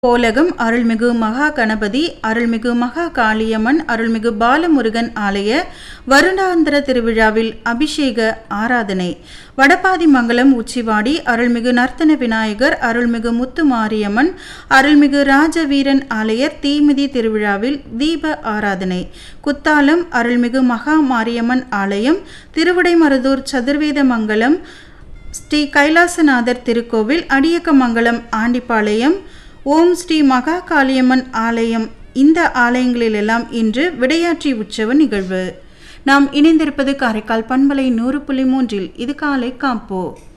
போலகம் அருள்மிகு மகா கணபதி அருள்மிகு மகா காளியம்மன் அருள்மிகு பாலமுருகன் ஆலய வருடாந்திர திருவிழாவில் அபிஷேக ஆராதனை வடபாதி மங்கலம் உச்சிவாடி அருள்மிகு நர்த்தன விநாயகர் அருள்மிகு முத்து மாரியம்மன் அருள்மிகு ராஜவீரன் ஆலயர் தீமிதி திருவிழாவில் தீப ஆராதனை குத்தாலம் அருள்மிகு மகா மாரியம்மன் ஆலயம் திருவிடைமருதூர் சதுர்வேத மங்கலம் ஸ்ரீ கைலாசநாதர் திருக்கோவில் அடியக்கமங்கலம் ஆண்டிப்பாளையம் ஓம் ஸ்ரீ மகா காளியம்மன் ஆலயம் இந்த ஆலயங்களிலெல்லாம் இன்று விடையாற்றி உற்சவ நிகழ்வு நாம் இணைந்திருப்பது காரைக்கால் பண்பலை நூறு புள்ளி மூன்றில் இது காலை காப்போ